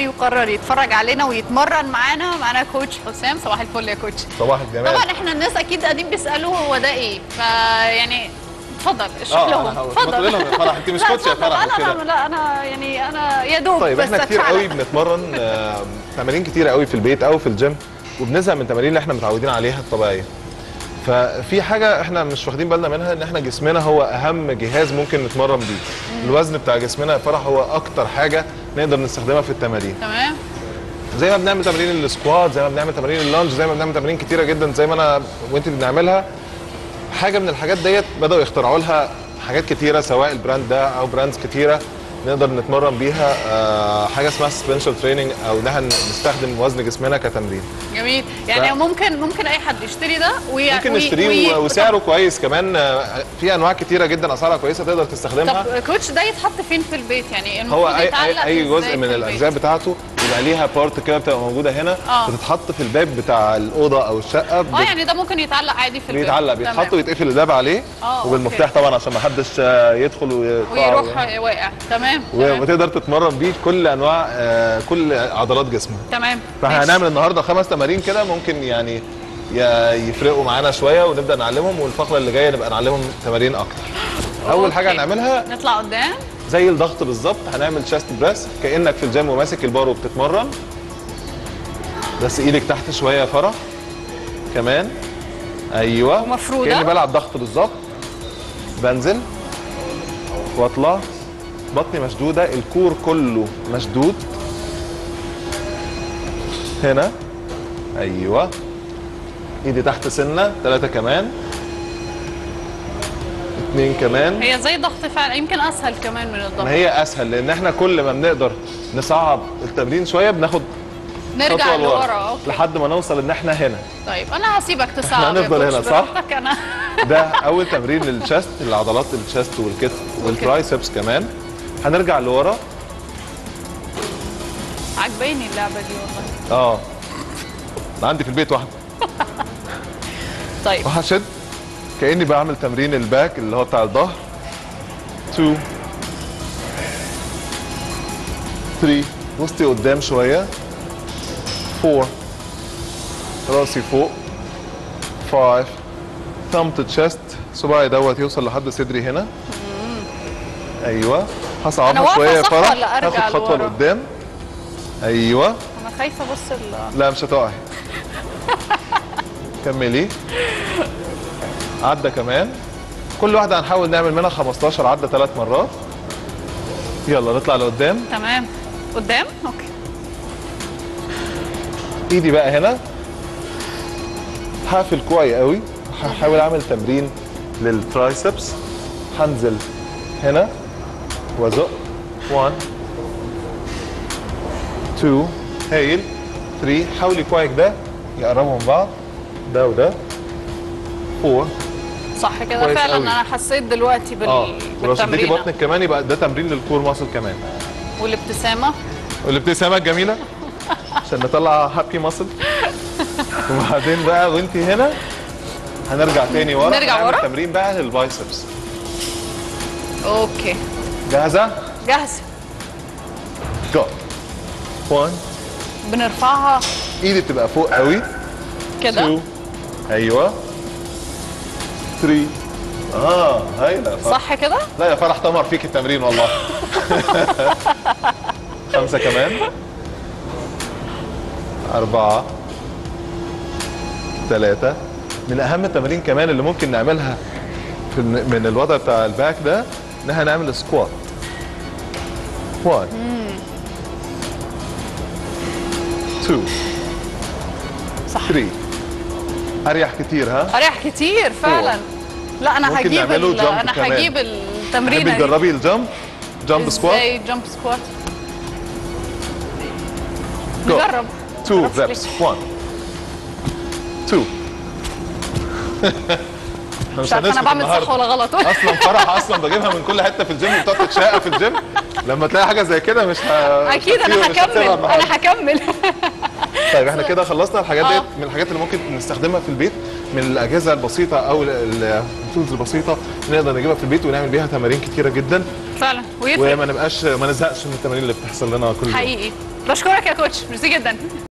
المصري وقرر يتفرج علينا ويتمرن معانا معانا كوتش حسام صباح الفل يا كوتش صباح الجمال طبعا احنا الناس اكيد قاعدين بيسالوا هو ده ايه فيعني اتفضل اشرح اه لهم انا هقول- ما تقولي لهم يا فرح انت مش لا، كوتش يا اتفضل. فرح انا وكده. انا لا انا يعني انا يا دوب طيب بس احنا كتير أتفعل. قوي بنتمرن آه، تمارين كتير قوي في البيت او في الجيم وبنزهق من التمارين اللي احنا متعودين عليها الطبيعيه ففي حاجه احنا مش واخدين بالنا منها ان احنا جسمنا هو اهم جهاز ممكن نتمرن بيه الوزن بتاع جسمنا يا فرح هو اكتر حاجه نقدر نستخدمها في التمارين تمام زي ما بنعمل تمارين السكوات زي ما بنعمل تمارين اللانج زي ما بنعمل تمارين كتيره جدا زي ما انا وانت بنعملها حاجه من الحاجات ديت بداوا يخترعوا لها حاجات كتيره سواء البراند ده او براندز كتيره نقدر نتمرن بيها آه، حاجه اسمها سبنشال تريننج او ان احنا نستخدم وزن جسمنا كتمرين جميل يعني ف- ممكن ممكن اي حد يشتري ده وي... ممكن وي- نشتريه وي- و- وسعره كويس كمان آه، في انواع كتيره جدا اسعارها كويسه تقدر تستخدمها طب كوتش ده يتحط فين في البيت يعني هو المفروض اي يتعلق اي, أي إزاي جزء في من البيت؟ الاجزاء بتاعته يبقى ليها بارت كده بتبقى موجوده هنا آه. بتتحط في الباب بتاع الاوضه او الشقه اه بت- يعني ده ممكن يتعلق عادي في البيت بيتعلق تمام. بيتحط ويتقفل الباب عليه آه، وبالمفتاح طبعا عشان ما حدش آه، يدخل ويقطع ويروح واقع تمام و- تمام وتقدر تتمرن بيه كل انواع آه، كل عضلات جسمك تمام فاحنا ماشي. هنعمل النهارده خمس تمارين كده ممكن يعني ي- يفرقوا معانا شويه ونبدا نعلمهم والفقره اللي جايه نبقى نعلمهم تمارين اكتر اول حاجه أوكي. هنعملها نطلع قدام زي الضغط بالظبط هنعمل شاست بريس كانك في الجيم وماسك البار وبتتمرن بس ايدك تحت شويه يا فرح كمان ايوه ومفرودة. كاني بلعب ضغط بالظبط بنزل واطلع بطني مشدوده الكور كله مشدود هنا ايوه ايدي تحت سنه ثلاثه كمان اتنين كمان هي زي ضغط فعلا يمكن اسهل كمان من الضغط ما هي اسهل لان احنا كل ما بنقدر نصعب التمرين شويه بناخد نرجع خطوه لورا لورا اوكي لحد ما نوصل ان احنا هنا طيب انا هسيبك تصعب يا هنفضل كوتش هنا، صح؟ براحتك انا ده اول تمرين للشست العضلات الشست والكتف والترايسبس كمان هنرجع لورا عجباني اللعبه دي والله اه أنا عندي في البيت واحده طيب وهشد كاني بعمل تمرين الباك اللي هو بتاع الظهر 2 3 وسطي قدام شويه 4 راسي فوق 5 ثumb to chest صباعي دوت يوصل لحد صدري هنا ايوه أنا هصعبها واقفة شويه يا صح فرح ولا أرجع هاخد خطوه لورا؟ لقدام ايوه انا خايفه بص ال- لا مش هتقعي كملي عدى كمان كل واحده هنحاول نعمل منها 15 عدى ثلاث مرات يلا نطلع لقدام تمام قدام اوكي ايدي بقى هنا هقفل كوعي قوي هحاول اعمل تمرين للترايسبس هنزل هنا وازق 1 2 هايل 3 حاولي كوعك ده يقربوا من بعض ده وده 4 صح كده كويس فعلا قوي. انا حسيت دلوقتي بال... اه ولو شديتي بالتمرين بطنك كمان يبقى ده تمرين للكور ماسل كمان والابتسامه والابتسامه الجميله عشان نطلع هابي ماسل وبعدين بقى وانت هنا هنرجع تاني ورا نرجع هنعمل ورا؟ تمرين بقى للبايسبس اوكي جاهزه؟ جاهزه جو 1 بنرفعها ايدي تبقى فوق قوي كده 2 ايوه 3 اه هايله يا فرح صح كده لا يا فرح تمر فيك التمرين والله خمسة كمان أربعة ثلاثة من أهم التمارين كمان اللي ممكن نعملها في الن- من الوضع بتاع الباك ده إن احنا نعمل سكوات 1 2 صح 3 أريح كتير ها اريح كتير فعلا لا انا ممكن هجيب نعمله ال... jump انا كمان. هجيب تحبي التمرينه دي تجربي الجامب جامب سكوات ازاي جامب سكوات Go. نجرب 2 معرفش ليه. reps 1 2 مش عارفه انا بعمل صح ولا غلط اصلا فرح اصلا بجيبها من كل حته في الجيم وبتقعد تتشقى في الجيم لما تلاقي حاجه زي كده مش ه... اكيد مش انا هتسيبها هكمل النهاردة. انا هكمل طيب احنا كده خلصنا الحاجات آه. ديت من الحاجات اللي ممكن نستخدمها في البيت من الاجهزه البسيطه او ال- ال- التولز البسيطه نقدر نجيبها في البيت ونعمل بيها تمارين كتيره جدا فعلا ويفرق وما نبقاش ما نزهقش من التمارين اللي بتحصل لنا كل يوم حقيقي بشكرك يا كوتش ميرسي جدا